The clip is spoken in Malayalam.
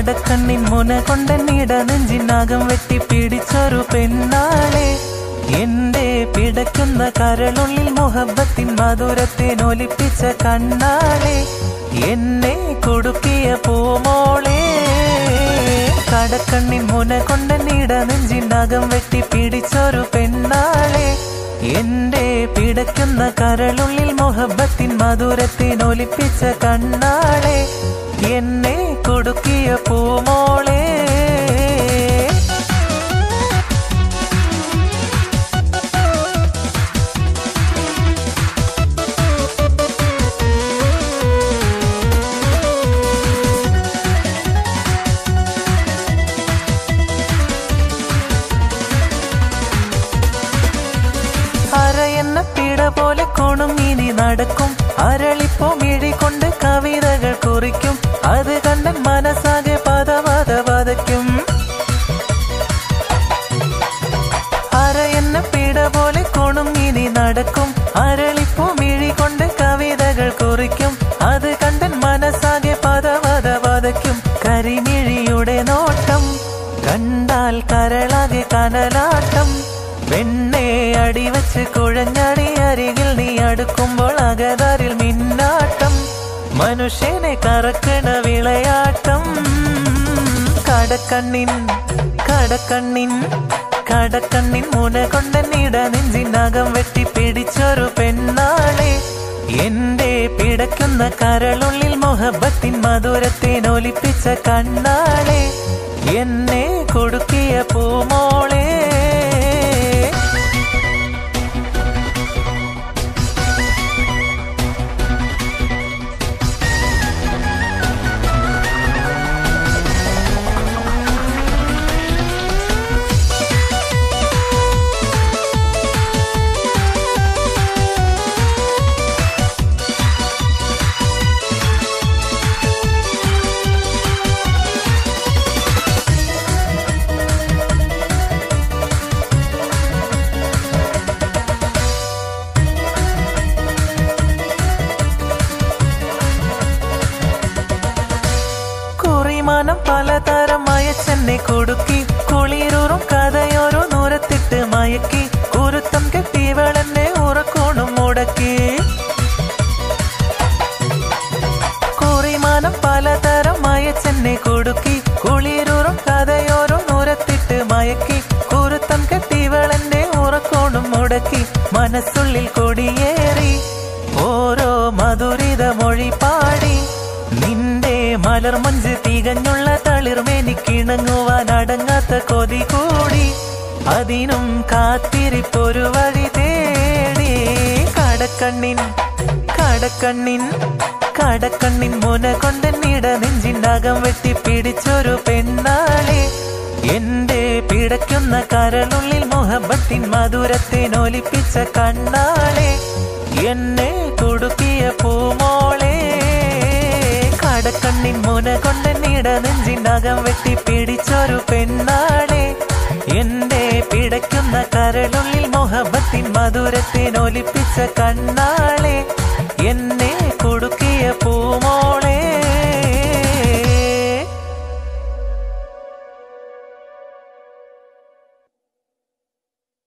കടക്കണ്ണിൻ മുന കൊണ്ടെന്നിട നെഞ്ചിനകം വെട്ടി പിടിച്ചൊരു പെണ്ണാളെ എന്റെ പിടയ്ക്കുന്ന കരളുള്ളിൽ മുഹബത്തിൻ മധുരത്തിനൊലിപ്പിച്ച കണ്ണാളെ എന്നെ കുടുക്കിയ പൂമോളെ കടക്കണ്ണിൻ മുന കൊണ്ടെന്നിട നെഞ്ചിനകം വെട്ടി പിടിച്ചൊരു പെണ്ണാളെ എന്റെ പിടയ്ക്കുന്ന കരളുള്ളിൽ മുഹബത്തിൻ മധുരത്തിനൊലിപ്പിച്ച കണ്ണാളെ എന്നെ കുടുക്കിയ പൂമോളെ അരയെന്ന പിട പോലെ കോണും ഇനി നടക്കും അരളിപ്പോ മിഴി കൊണ്ട് കവിതകൾ കുറിക്കും അത് കണ്ടൻ മനസ്സാകെ പദ പദ പതയ്ക്കും അരയെന്ന പിട പോലെ കോണും ഇനി നടക്കും അരളിപ്പോ മിഴി കൊണ്ട് കവിതകൾ കുറിക്കും അത് കണ്ടൻ മനസ്സാകെ പദ പദ പതയ്ക്കും കരിമിഴിയുടെ നോട്ടം കണ്ടാൽ കരളാകെ കനലാട്ടം വെണ്ണെ അടിവച്ച് കുഴഞ്ഞടി അരികിൽ നീ അടുക്കുമ്പോൾ അകതാരിൽ മിന്നാട്ടം മനുഷ്യനെ കറക്കണ വിളയാട്ടം കടക്കണ്ണിൻ കടക്കണ്ണിൻ കടക്കണ്ണിൻ മുന കൊണ്ടെന്നിട നെഞ്ചിനകം വെട്ടി പിടിച്ചൊരു പെണ്ണാളെ എന്റെ പിടയ്ക്കുന്ന കരളുള്ളിൽ മുഹബത്തിൻ മധുരത്തിനൊലിപ്പിച്ച കണ്ണാളെ എന്നെ കൊടുക്കിയ പൂമോളെ കുറിമാനം പലതരം മയച്ചെന്നെ കൊടുക്കി കുളിരൂറും കഥയോരോ നൂരത്തിട്ട് മയക്കി കുരുത്തം കെട്ടിവളെന്നെ ഉറക്കോണും മുടക്കി കുറിമാനം പലതരം മയച്ചെന്നെ കൊടുക്കി കുളിരൂറും കഥയോരോ നൂരത്തിട്ട് മയക്കി കുരുത്തം കെട്ടിവളെന്നെ ഉറക്കോണും മുടക്കി മനസ്സുള്ളിൽ കൊടിയേറി ഓരോ മധുരിത മൊഴി പാടി നിന്റെ മലർമഞ്ച് തികഞ്ഞുള്ള തളിർമേനിക്കിണങ്ങുവാൻ അടങ്ങാത്ത കൊതി കൂടി അതിനും കാത്തിരിപ്പൊരു വഴി തേടി കടക്കണ്ണിൻ കടക്കണ്ണിൻ കടക്കണ്ണിൻ മുന കൊണ്ടെന്നിട നെഞ്ചിനകം വെട്ടി പിടിച്ചൊരു പെണ്ണാളെ എന്റെ പിടയ്ക്കുന്ന കരളുള്ളിൽ മുഹബത്തിൻ മധുരത്തിനൊലിപ്പിച്ച കണ്ണാളെ എന്നെ കുടുക്കിയ പൂമോളെ കടക്കണ്ണിൻ മുന കൊണ്ടെന്നിട നെഞ്ചിനകം വെട്ടി പിടിച്ചൊരു പെണ്ണാളെ എന്റെ പിടയ്ക്കുന്ന കരളുള്ളിൽ മുഹബത്തിൻ മധുരത്തിനൊലിപ്പിച്ച കണ്ണാളെ എന്നെ കുടുക്കിയ പൂമോളെ